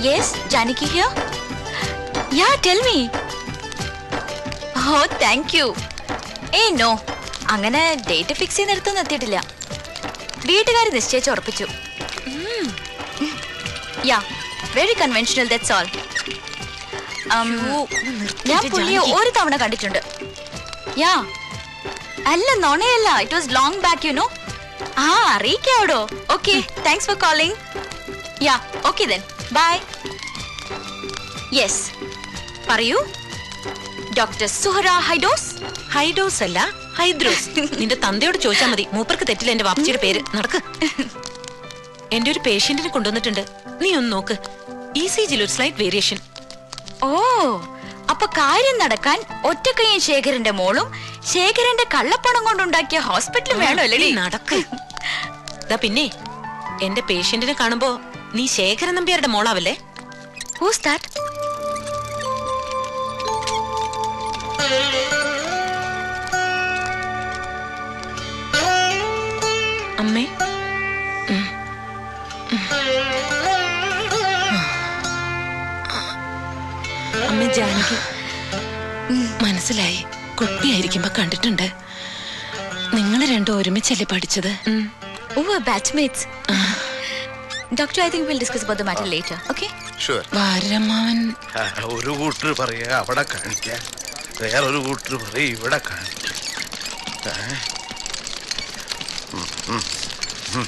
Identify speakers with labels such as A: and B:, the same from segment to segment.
A: Yes Janaki here yeah tell me oh thank you uh no അങ്ങനെ date fix ചെയ്യുന്നിടത്തൊന്നും എത്തിയിട്ടില്ല വീട്ടുകാർ നിശ്ചയിച്ച് ഉറപ്പിച്ചു yeah very conventional that's all ഞാൻ പുള്ളിയെ ഒരു തവണ കണ്ടിട്ടുണ്ട് യാ അല്ല നോണയല്ല it was long back you know ആ അറിയിക്കാവടോ okay thanks for calling yeah okay then bye yes പറയൂ ഡോക്ടർ സുഹറ ഹൈഡോസ്
B: ഹൈഡോസ് അല്ല ഹൈദ്രോസ് നിന്റെ തന്തയോട് ചോദിച്ചാൽ മതി മൂപ്പർക്ക് തെറ്റില്ല എന്റെ വാപ്പച്ചിയുടെ പേര് നടക്ക് എന്റെ ഒരു പേഷ്യന്റിനെ കൊണ്ടുവന്നിട്ടുണ്ട് നീ ഒന്ന് നോക്ക് ഇ സി ജിയിൽ ഒരു സ്ലൈറ്റ് വേരിയേഷൻ
A: ഓ അപ്പൊ കാര്യം നടക്കാൻ ഒറ്റക്കയ്യൻ ശേഖരന്റെ മോളും ശേഖരന്റെ കള്ളപ്പണം കൊണ്ടുണ്ടാക്കിയ ഹോസ്പിറ്റലും വേണോ
B: നീ നടക്ക് ദാ പിന്നെ എന്റെ പേഷ്യന്റിനെ കാണുമ്പോ നീ ശേഖരൻ നമ്പ്യാരുടെ മോളാവല്ലേ
A: ഹൂസ് ദാറ്റ്
B: അമ്മേ അമ്മ ജാനകി മനസ്സിലായി കുട്ടിയായിരിക്കുമ്പോ കണ്ടിട്ടുണ്ട് നിങ്ങൾ രണ്ടും ഒരുമിച്ചല്ലേ പഠിച്ചത്
A: oh batchmates doctor I think will discuss about the matter later okay
C: sure
B: വാരമാവൻ
C: ഒരു കൂട്ടർ പറയുക അവിടെ കാണിക്കാൻ വേറൊരു കൂട്ടർ പറയും ഇവിടെ കാണിക്കാൻ ഏ? ഉം, ഉം, ഉം.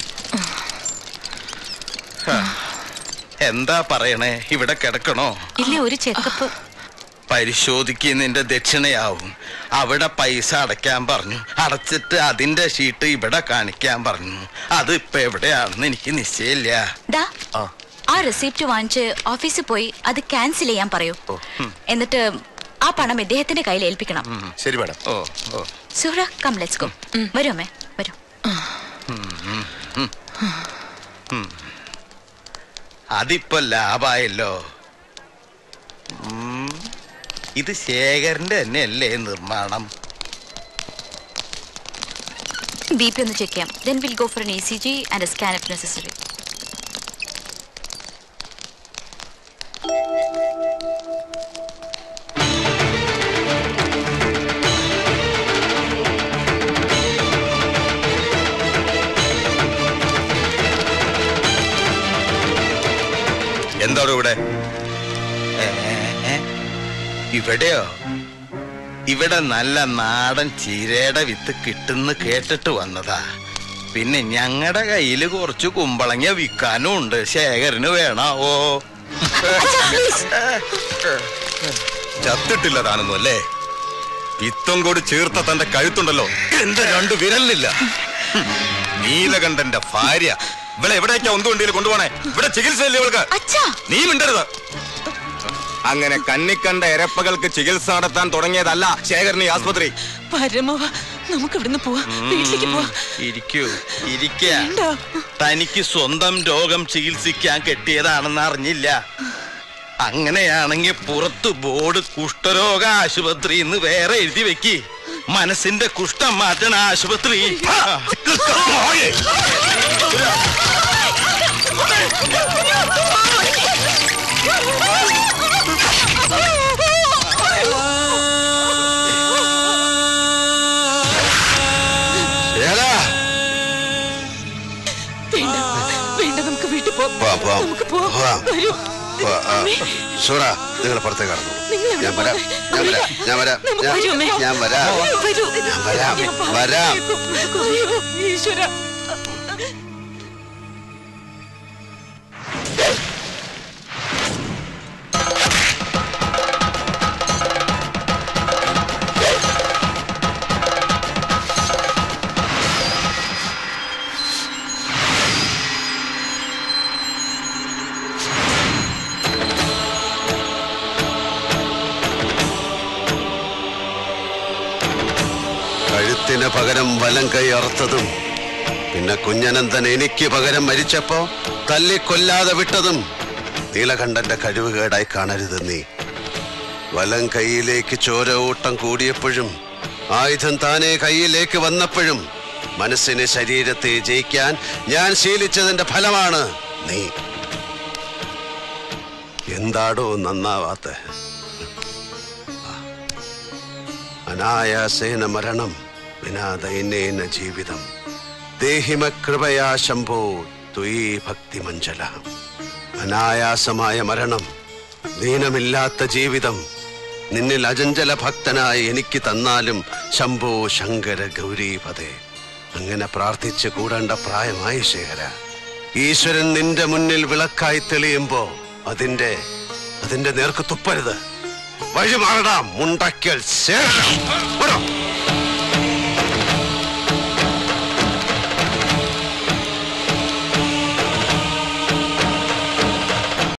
C: ആ. എന്താ പറയണേ ഇവിടെ കിടക്കണോ
B: ഇല്ല ഒരു ചെക്കപ്പ്
C: പരിശോധിക്കുന്നതിന്റെ ദക്ഷിണയാവും അവിടെ പൈസ അടയ്ക്കാൻ പറഞ്ഞു അടച്ചിട്ട് അതിന്റെ ഷീട്ട് ഇവിടെ കാണിക്കാൻ പറഞ്ഞു അത് ഇപ്പൊ എവിടെയാണെന്ന് എനിക്ക് നിശ്ചയില്ല
A: ദാ
C: ആ.
A: ആ റെസിപ്റ്റ് വാങ്ങിച്ച് ഓഫീസിൽ പോയി അത് ക്യാൻസൽ ചെയ്യാൻ പറയൂ
C: ഓ, ഉം.
A: എന്നിട്ട് ആ പണം ഇദ്ദേഹത്തിന്റെ കയ്യിൽ ഏൽപ്പിക്കണം
C: ശരി madam oh oh
A: Suhra come let's go വരൂ അമ്മേ വരൂ
C: അതിപ്പോ ലാഭായല്ലോ ഉം. ഇത് ശേഖരന്റെ തന്നെയല്ലേ നിർമ്മാണം
A: ബി പി ഒന്ന് ചെക്ക് ചെയ്യാം then will go for an E C G and scan if necessary
C: എന്താണ് ഇവിടെ ഏ, ഏ, ഇവിടെയോ ഇവിടെ നല്ല നാടൻ ചീരയുടെ വിത്ത് കിട്ടുന്ന കേട്ടിട്ട് വന്നതാ പിന്നെ ഞങ്ങളുടെ കയ്യില് കുറച്ച് കുമ്പളങ്ങ വിൽക്കാനും ഉണ്ട് ശേഖരന് വേണാവോ
D: ചത്തിട്ടില്ല താനൊന്നും അല്ലേ പിത്തം കൂടി ചേർത്ത തന്റെ കഴുത്തുണ്ടല്ലോ എന്റെ രണ്ടു വിരലില്ല നീലകണ്ഠന്റെ ഭാര്യ ഇവിടെ എവിടേക്കാ ഒന്നുകൊണ്ടിയിൽ കൊണ്ടുപോണേ ഇവിടെ ചികിത്സയില്ലേ ഇവൾക്ക്
A: അച്ഛാ
D: നീ മിണ്ടരുത് അങ്ങനെ കന്നിക്കണ്ട എരപ്പകൾക്ക് ചികിത്സ നടത്താൻ തുടങ്ങിയതല്ല ശേഖരനി ആസ്പത്രി
B: പരമവ നമുക്ക് ഇവിടുന്ന് പോവാ വീട്ടിലേക്ക് പോവാ
C: ഇരിക്കൂ ഇരിക്ക
B: വേണ്ട.
C: തനിക്ക് സ്വന്തം രോഗം ചികിത്സിക്കാൻ കെട്ടിയതാണെന്ന് അറിഞ്ഞില്ല അങ്ങനെയാണെങ്കിൽ പുറത്ത് ബോർഡ് കുഷ്ഠരോഗ ആശുപത്രി എന്ന് വേറെ എഴുതി വെക്കി മനസ്സിന്റെ കുഷ്ഠം മാറ്റണ ആശുപത്രി
D: ഏടാ
B: വേണ്ട വേണ്ട നമുക്ക് വീട്ടിൽ
D: പോവാം,
B: പോവാം
D: പോവാം.
B: നമുക്ക് പോവാം
D: പോവാം.
B: വരൂ അമ്മേ,
D: സൂറ നിങ്ങൾ പുറത്തേക്ക് കടന്നു
B: നിങ്ങൾ എവിടെ
D: ഞാൻ വരാം
B: പോവാ?
D: ഞാൻ വരാം ഞാൻ വരാം
B: നമുക്ക്
D: ഞാൻ-
B: വരൂ, അമ്മേ.
D: ഞാൻ വരാം
B: വരൂ.
D: ഞാൻ വരാം
B: ഞാൻ പറയാം.
D: വരാം
B: അയ്യോ, ഈശ്വരാ
D: കഴുത്തിന് പകരം വലം കൈ അറുത്തതും പിന്നെ കുഞ്ഞനന്തൻ എനിക്ക് പകരം മരിച്ചപ്പോ തല്ലിക്കൊല്ലാതെ വിട്ടതും നീലകണ്ഠന്റെ കഴിവുകേടായി കാണരുത് നീ വലം കൈയിലേക്ക് ചോര ഊട്ടം കൂടിയപ്പോഴും ആയുധം താനെ കൈയിലേക്ക് വന്നപ്പോഴും മനസ്സിന് ശരീരത്തെ ജയിക്കാൻ ഞാൻ ശീലിച്ചതിന്റെ ഫലമാണ് നീ
E: എന്താടോ നന്നാവാത്ത അനായാസേന മരണം വിനാ ദൈന്യേന ജീവിതം ദേഹിമ കൃപയാ ശംഭോ ത്വയീ ഭക്തിമഞ്ജല അനായാസമായ മരണം ദീനമില്ലാത്ത ജീവിതം നിന്നിൽ അജഞ്ചല ഭക്തനായി എനിക്ക് തന്നാലും ശംഭോ ശങ്കര ഗൗരീപതേ അങ്ങനെ പ്രാർത്ഥിച്ച് കൂടേണ്ട പ്രായമായി ശേഖര ഈശ്വരൻ നിന്റെ മുന്നിൽ വിളക്കായി തെളിയുമ്പോ അതിന്റെ അതിന്റെ നേർക്ക് തുപ്പരുത് വഴി മാറടാ മുണ്ടക്കൽ ശേഖരം